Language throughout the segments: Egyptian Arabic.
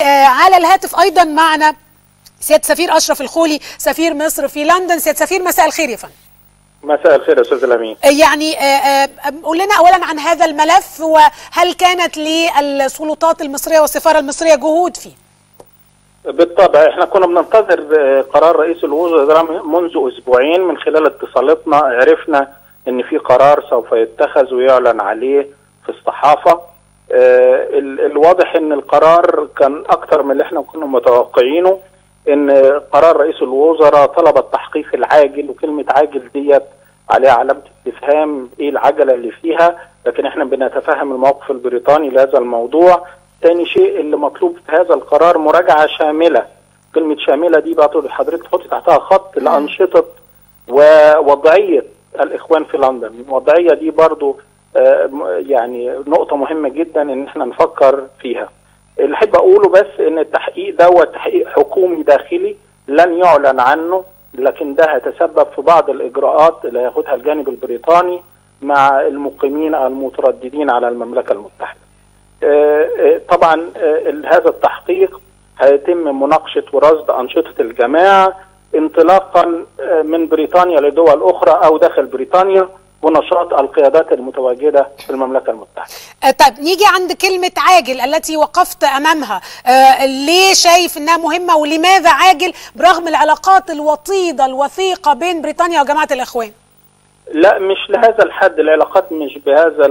آه على الهاتف ايضا معنا سياده سفير اشرف الخولي سفير مصر في لندن سياده سفير مساء الخير يا فندم مساء الخير يا استاذ الامين يعني قول لنا اولا عن هذا الملف وهل كانت للسلطات المصريه والسفاره المصريه جهود فيه بالطبع احنا كنا بننتظر قرار رئيس الوزراء منذ اسبوعين من خلال اتصالاتنا عرفنا ان في قرار سوف يتخذ ويعلن عليه في الصحافه اه الواضح ان القرار كان اكثر من اللي احنا كنا متوقعينه ان قرار رئيس الوزراء طلب التحقيق العاجل وكلمه عاجل ديت عليها علامه استفهام ايه العجله اللي فيها لكن احنا بنتفهم الموقف البريطاني لهذا الموضوع ثاني شيء اللي مطلوب في هذا القرار مراجعه شامله كلمه شامله دي بقى حضرتك تحطي تحتها خط لانشطه ووضعيه الاخوان في لندن الوضعيه دي برضو يعني نقطه مهمه جدا ان احنا نفكر فيها اللي احب اقوله بس ان التحقيق دوت تحقيق حكومي داخلي لن يعلن عنه لكن ده هيتسبب في بعض الاجراءات اللي هياخدها الجانب البريطاني مع المقيمين المترددين على المملكه المتحده. طبعا هذا التحقيق هيتم مناقشه ورصد انشطه الجماعه انطلاقا من بريطانيا لدول اخرى او داخل بريطانيا ونشاط القيادات المتواجده في المملكه المتحده. طيب نيجي عند كلمه عاجل التي وقفت امامها، آه ليه شايف انها مهمه ولماذا عاجل برغم العلاقات الوطيده الوثيقه بين بريطانيا وجماعه الاخوان؟ لا مش لهذا الحد العلاقات مش بهذا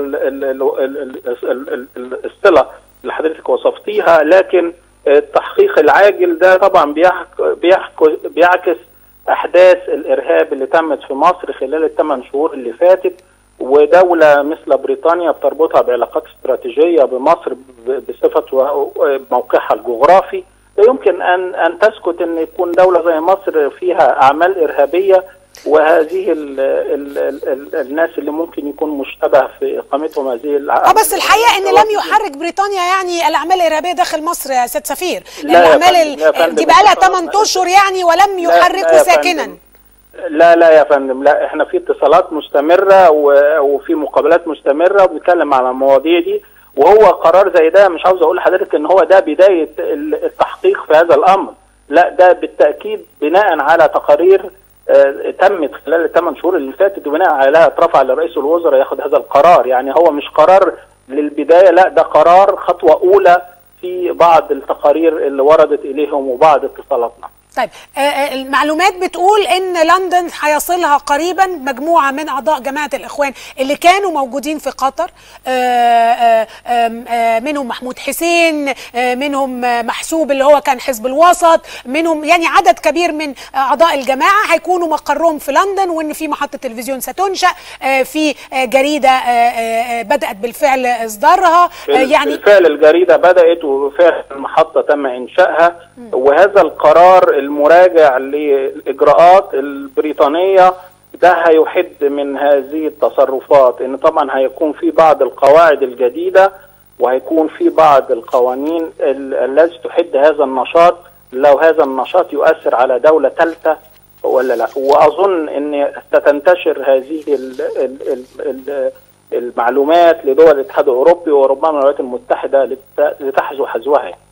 الصله اللي حضرتك وصفتيها لكن التحقيق العاجل ده طبعا بيعكس احداث الارهاب اللي تمت في مصر خلال الثمان شهور اللي فاتت ودوله مثل بريطانيا بتربطها بعلاقات استراتيجيه بمصر بصفه موقعها الجغرافي لا يمكن ان ان تسكت ان يكون دوله زي مصر فيها اعمال ارهابيه وهذه ال ال ال ال الناس اللي ممكن يكون مشتبه في اقامتهم هذه اه بس الحقيقه ان لم يحرك بريطانيا يعني الاعمال الارهابيه داخل مصر يا سيد سفير الاعمال دي بقى لها 8 اشهر يعني ولم يحركوا ساكنا لا لا يا فندم لا احنا في اتصالات مستمره وفي مقابلات مستمره وبنتكلم على المواضيع دي وهو قرار زي ده مش عاوز اقول لحضرتك ان هو ده بدايه التحقيق في هذا الامر لا ده بالتاكيد بناء على تقارير آه تمت خلال الثمان شهور اللي فاتت وبناء عليها اترفع لرئيس الوزراء ياخد هذا القرار يعني هو مش قرار للبدايه لا ده قرار خطوه اولى في بعض التقارير اللي وردت اليهم وبعض اتصالاتنا طيب المعلومات بتقول ان لندن هيصلها قريبا مجموعه من اعضاء جماعه الاخوان اللي كانوا موجودين في قطر منهم محمود حسين منهم محسوب اللي هو كان حزب الوسط منهم يعني عدد كبير من اعضاء الجماعه هيكونوا مقرهم في لندن وان في محطه تلفزيون ستنشا في جريده بدات بالفعل اصدارها يعني بالفعل الجريده بدات وبالفعل المحطه تم انشائها وهذا القرار المراجع للاجراءات البريطانيه ده هيحد من هذه التصرفات ان طبعا هيكون في بعض القواعد الجديده وهيكون في بعض القوانين التي تحد هذا النشاط لو هذا النشاط يؤثر على دوله ثالثه ولا لا واظن ان ستنتشر هذه ال ال ال المعلومات لدول الاتحاد الاوروبي وربما الولايات المتحده لتحذو حذوها